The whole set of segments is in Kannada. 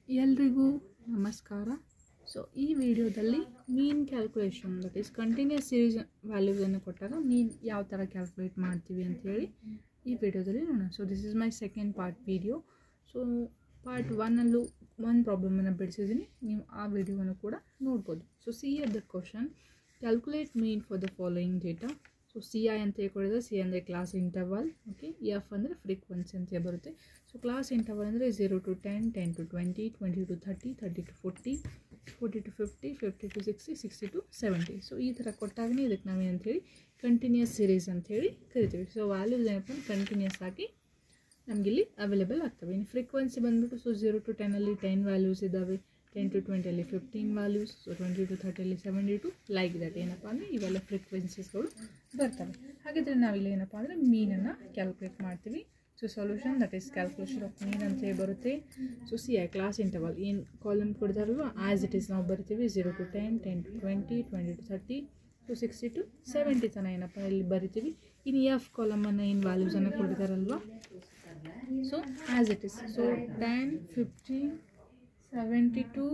ಎಲ್ರಿಗೂ ನಮಸ್ಕಾರ ಸೊ ಈ ವಿಡಿಯೋದಲ್ಲಿ mean calculation that is continuous series ವ್ಯಾಲ್ಯೂಸನ್ನು ಕೊಟ್ಟಾಗ ಮೀನ್ ಯಾವ ಥರ ಕ್ಯಾಲ್ಕುಲೇಟ್ ಮಾಡ್ತೀವಿ ಅಂತೇಳಿ ಈ ವಿಡಿಯೋದಲ್ಲಿ ನೋಡೋಣ so this is my second part video so part ಒನ್ನಲ್ಲೂ ಒಂದು ಪ್ರಾಬ್ಲಮನ್ನು ಬಿಡಿಸಿದ್ದೀನಿ ನೀವು ಆ ವಿಡಿಯೋವನ್ನು ಕೂಡ ನೋಡ್ಬೋದು so see at the question calculate mean for the following data so C I ಅಂತ ಹೇಳ್ಕೊಡಿದ್ರೆ ಸಿ ಅಂದರೆ ಕ್ಲಾಸ್ ಇಂಟರ್ವಲ್ ಓಕೆ ಎಫ್ ಅಂದರೆ ಫ್ರೀಕ್ವೆನ್ಸಿ ಅಂತ ಬರುತ್ತೆ ಸೊ ಕ್ಲಾಸ್ ಇಂಟರ್ವಲ್ ಅಂದರೆ zero to ten ten to twenty twenty to thirty thirty to forty forty to fifty fifty to sixty sixty to seventy so ಈ ಥರ ಕೊಟ್ಟಾಗನೇ ಇದಕ್ಕೆ ನಾವೇನಂತೇಳಿ ಕಂಟಿನ್ಯೂಸ್ ಸೀರೀಸ್ ಅಂತೇಳಿ ಕರಿತೀವಿ ಸೊ ವ್ಯಾಲ್ಯೂಸ್ ಏನಪ್ಪ ಕಂಟಿನ್ಯೂಸ್ ಆಗಿ ನಮಗಿಲ್ಲಿ ಅವೈಲೇಬಲ್ ಆಗ್ತವೆ ಇನ್ನು ಫ್ರೀಕ್ವೆನ್ಸಿ ಬಂದುಬಿಟ್ಟು ಸೊ ಝೀರೋ ಟು ಟೆನಲ್ಲಿ ಟೆನ್ ವ್ಯಾಲ್ಯೂಸ್ ಇದ್ದಾವೆ ಟೆನ್ ಟು ಟ್ವೆಂಟಿಯಲ್ಲಿ fifteen values so twenty to ಥರ್ಟಿಯಲ್ಲಿ ಸೆವೆಂಟಿ ಟು ಲೈಕ್ ದಟ್ ಏನಪ್ಪ ಅಂದರೆ ಇವೆಲ್ಲ ಫ್ರೀಕ್ವೆನ್ಸೀಸ್ಗಳು ಬರ್ತವೆ ಹಾಗಿದ್ರೆ ನಾವಿಲ್ಲಿ ಏನಪ್ಪ ಅಂದರೆ ಮೀನನ್ನು ಕ್ಯಾಲ್ಕುಲೇಟ್ ಮಾಡ್ತೀವಿ so solution that is calculation of mean ಅಂತ ಹೇಳಿ ಬರುತ್ತೆ so C I class interval ಏನು ಕಾಲಮ್ ಕೊಡ್ತಾರಲ್ವ ಆ್ಯಸ್ ಇಟ್ ಈಸ್ ನಾವು ಬರ್ತೀವಿ zero to ten ten to twenty twenty to thirty so sixty to seventy ತನಕ ಏನಪ್ಪ ಇಲ್ಲಿ ಬರಿತೀವಿ ಇನ್ನು ಎಫ್ ಕಾಲಮನ್ನು ಏನು ವ್ಯಾಲ್ಯೂಸನ್ನು ಕೊಡ್ತಾರಲ್ವ so as it is so ten fifteen seventy two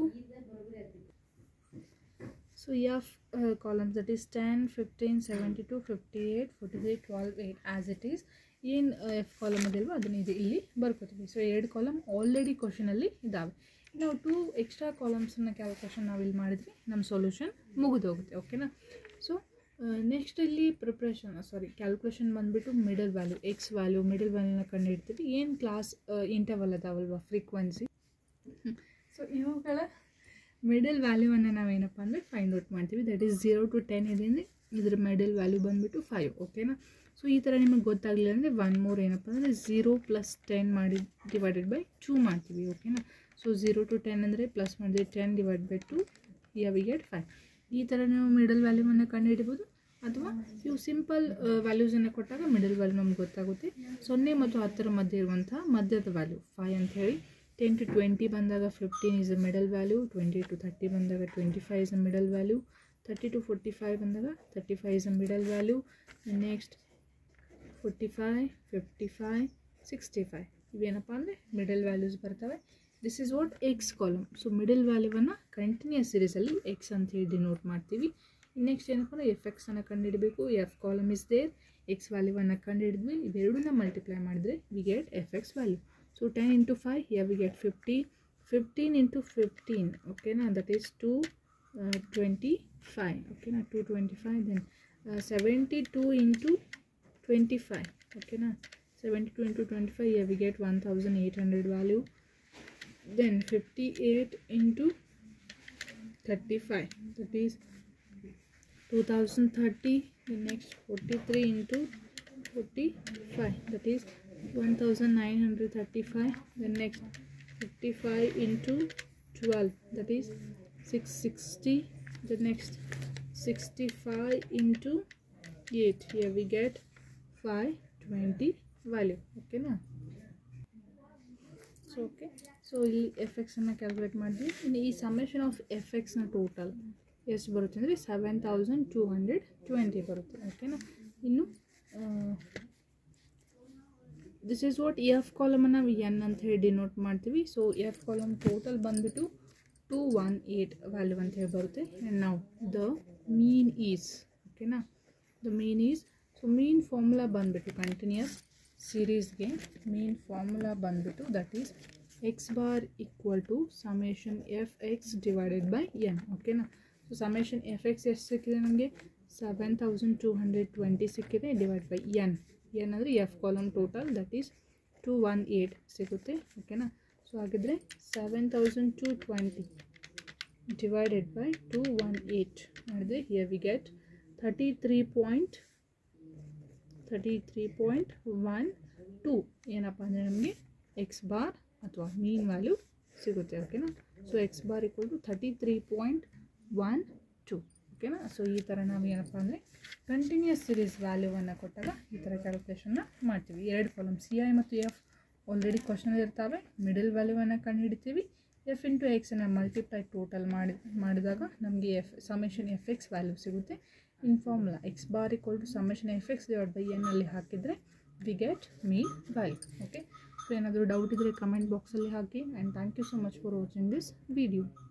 so F columns that is ten fifteen seventy two fifty eight forty three twelve eight as it is ಏನು ಎಫ್ ಕಾಲಮ್ ಇದೆಯಲ್ವ ಅದನ್ನು ಇದು ಇಲ್ಲಿ ಬರ್ಕೋತೀವಿ ಸೊ ಎರಡು ಕಾಲಮ್ ಆಲ್ರೆಡಿ ಕ್ವಶನಲ್ಲಿ ಇದ್ದಾವೆ ನಾವು ಟೂ ಎಕ್ಸ್ಟ್ರಾ ಕಾಲಮ್ಸನ್ನು ಕ್ಯಾಲ್ಕುಲೇಷನ್ ನಾವು ಇಲ್ಲಿ ಮಾಡಿದ್ವಿ ನಮ್ಮ ಸೊಲ್ಯೂಷನ್ ಮುಗಿದೋಗುತ್ತೆ ಓಕೆನಾ ಸೊ ನೆಕ್ಸ್ಟ್ ಇಲ್ಲಿ ಪ್ರಿಪ್ರೇಷನ್ ಸಾರಿ ಕ್ಯಾಲ್ಕುಲೇಷನ್ ಬಂದುಬಿಟ್ಟು middle value X value middle ವ್ಯಾಲ್ಯೂನ ಕಂಡುಹಿಡ್ತೀವಿ ಏನು ಕ್ಲಾಸ್ ಇಂಟರ್ವಲ್ ಅದಾವಲ್ವ ಫ್ರೀಕ್ವೆನ್ಸಿ ಸೊ ಇವುಗಳ ಮಿಡಲ್ ವ್ಯಾಲ್ಯೂವನ್ನು ನಾವೇನಪ್ಪ ಅಂದರೆ ಫೈಂಡ್ ಔಟ್ ಮಾಡ್ತೀವಿ that is zero to ten ಇದೆ ಅಂದರೆ ಇದ್ರ ಮಿಡಲ್ ವ್ಯಾಲ್ಯೂ ಬಂದುಬಿಟ್ಟು ಫೈವ್ ಓಕೆನಾ ಸೊ ಈ ಥರ ನಿಮಗೆ ಗೊತ್ತಾಗಲಿಲ್ಲ ಅಂದರೆ ಒನ್ ಮೋರ್ ಏನಪ್ಪ ಅಂದರೆ ಝೀರೋ ಪ್ಲಸ್ ಟೆನ್ ಮಾಡಿ ಡಿವೈಡೆಡ್ ಬೈ ಟೂ ಮಾಡ್ತೀವಿ ಓಕೆನಾ ಸೊ ಝೀರೋ ಟು ಟೆನ್ ಅಂದರೆ ಪ್ಲಸ್ ಮಾಡಿದ್ರೆ ten divide by two yeah we get five ಈ ಥರ ನೀವು ಮಿಡಲ್ ವ್ಯಾಲ್ಯೂವನ್ನು ಕಂಡುಹಿಡಿಬೋದು ಅಥವಾ ಇವು ಸಿಂಪಲ್ ವ್ಯಾಲ್ಯೂಸನ್ನು ಕೊಟ್ಟಾಗ ಮಿಡಲ್ ವ್ಯಾಲ್ಯೂ ನಮ್ಗೆ ಗೊತ್ತಾಗುತ್ತೆ ಸೊನ್ನೆ ಮತ್ತು ಹತ್ತರ ಮಧ್ಯೆ ಇರುವಂಥ ಮಧ್ಯದ ವ್ಯಾಲ್ಯೂ ಫೈವ್ ಅಂತ ಹೇಳಿ ಟೆನ್ ಟು ಟ್ವೆಂಟಿ ಬಂದಾಗ fifteen is a middle value twenty to thirty ಬಂದಾಗ twenty five is a middle value thirty to forty five ಬಂದಾಗ thirty five is a middle value next forty five fifty five sixty five ಇವೇನಪ್ಪ ಅಂದರೆ ಮಿಡಲ್ ವ್ಯಾಲ್ಯೂಸ್ ಬರ್ತವೆ this is what X column so middle ವ್ಯಾಲ್ಯೂವನ್ನು ಕಂಟಿನ್ಯೂಸ್ ಸೀರೀಸಲ್ಲಿ ಎಕ್ಸ್ ಅಂತ ಹೇಳಿ ಡಿನೋಟ್ ಮಾಡ್ತೀವಿ ನೆಕ್ಸ್ಟ್ ಏನಪ್ಪ ಅಂದರೆ ಎಫ್ ಎಕ್ಸನ್ನು ಕಂಡುಹಿಡಬೇಕು F column is there X ವ್ಯಾಲ್ಯೂವನ್ನು ಕಂಡುಹಿಡಿದ್ವಿ ಇವೆರಡನ್ನ ಮಲ್ಟಿಪ್ಲೈ ಮಾಡಿದರೆ we get F X value so ten into five here we get 50 15 into 15 okay now that is 2 uh, 25 okay now 225 then uh, 72 into 25 okay now 72 into 25 here we get 1800 value then 58 into 35 that is 2030 the next 43 into 45 that is 1935 then next 55 into 12 that is 660 the next 65 into 8 here we get 520 value okay na so okay so ಇಲ್ಲಿ ಎಫ್ ಎಕ್ಸನ್ನು ಕ್ಯಾಲ್ಕುಲೇಟ್ ಮಾಡಿದ್ವಿ ಇನ್ನು ಈ ಸಮೇಷನ್ ಆಫ್ ಎಫ್ ಎಕ್ಸ್ನ ಟೋಟಲ್ ಎಷ್ಟು ಬರುತ್ತೆ ಅಂದರೆ seven thousand two hundred twenty ಬರುತ್ತೆ ಓಕೆನಾ ಇನ್ನು ದಿಸ್ ಈಸ್ ವಾಟ್ ಎಫ್ ಕಾಲಮನ್ನು ನಾವು ಎನ್ ಅಂತ ಹೇಳಿ ಡಿನೋಟ್ ಮಾಡ್ತೀವಿ ಸೊ ಎಫ್ ಕಾಲಮ್ ಟೋಟಲ್ ಬಂದುಬಿಟ್ಟು ಟೂ ಒನ್ ಏಯ್ಟ್ ವ್ಯಾಲ್ಯೂ ಅಂತ ಹೇಳಿ ಬರುತ್ತೆ ಆ್ಯಂಡ್ ನಾವು ದ ಮೀನ್ ಈಸ್ ಓಕೆನಾ the mean is so mean formula ಬಂದುಬಿಟ್ಟು ಕಂಟಿನ್ಯೂಸ್ ಸೀರೀಸ್ಗೆ ಮೀನ್ ಫಾರ್ಮುಲಾ ಬಂದುಬಿಟ್ಟು that is x bar equal to summation f x divided by n ಓಕೆನಾ ಸೊ ಸಮೇಷನ್ ಎಫ್ ಎಕ್ಸ್ ಎಷ್ಟು ಸಿಕ್ಕಿದೆ ನಮಗೆ seven thousand two hundred twenty ಸಿಕ್ಕಿದೆ ಡಿವೈಡ್ ಬೈ ಎನ್ ಎನ್ ಅಂದರೆ f column total that is two one eight ಸಿಗುತ್ತೆ ಓಕೆನಾ ಸೊ ಹಾಗಿದ್ರೆ seven thousand two twenty divided by two one eight ಮಾಡಿದ್ರೆ here we get thirty three point thirty three point one two ಏನಪ್ಪ ಅಂದರೆ ನಮಗೆ ಎಕ್ಸ್ ಬಾರ್ ಅಥವಾ ಮೀನ್ ವ್ಯಾಲ್ಯೂ ಸಿಗುತ್ತೆ ಓಕೆನಾ so x bar equal to thirty three point one two ಓಕೆನಾ ಸೊ ಈ ಥರ ನಾವು ಏನಪ್ಪ ಅಂದರೆ ಕಂಟಿನ್ಯೂಸ್ ಸೀರೀಸ್ ವ್ಯಾಲ್ಯೂವನ್ನು ಕೊಟ್ಟಾಗ ಈ ಥರ ಕ್ಯಾಲ್ಕುಲೇಷನ್ನ ಮಾಡ್ತೀವಿ ಎರಡು ಕಾಲಮ್ ಸಿ ಐ ಮತ್ತು ಎಫ್ ಆಲ್ರೆಡಿ ಕ್ವಶನ್ ಇರ್ತವೆ ಮಿಡಲ್ ವ್ಯಾಲ್ಯೂವನ್ನು ಕಂಡುಹಿಡ್ತೀವಿ ಎಫ್ ಇಂಟು ಎಕ್ಸನ್ನು ಮಲ್ಟಿಪ್ಲೈ ಟೋಟಲ್ ಮಾಡಿ ಮಾಡಿದಾಗ ನಮಗೆ f summation f X value ಸಿಗುತ್ತೆ in formula x bar equal to summation f x divide by n ಅಲ್ಲಿ ಹಾಕಿದರೆ we get mean value okay so ಏನಾದರೂ ಡೌಟ್ ಇದ್ದರೆ ಕಮೆಂಟ್ ಬಾಕ್ಸಲ್ಲಿ ಹಾಕಿ and thank you so much for watching this video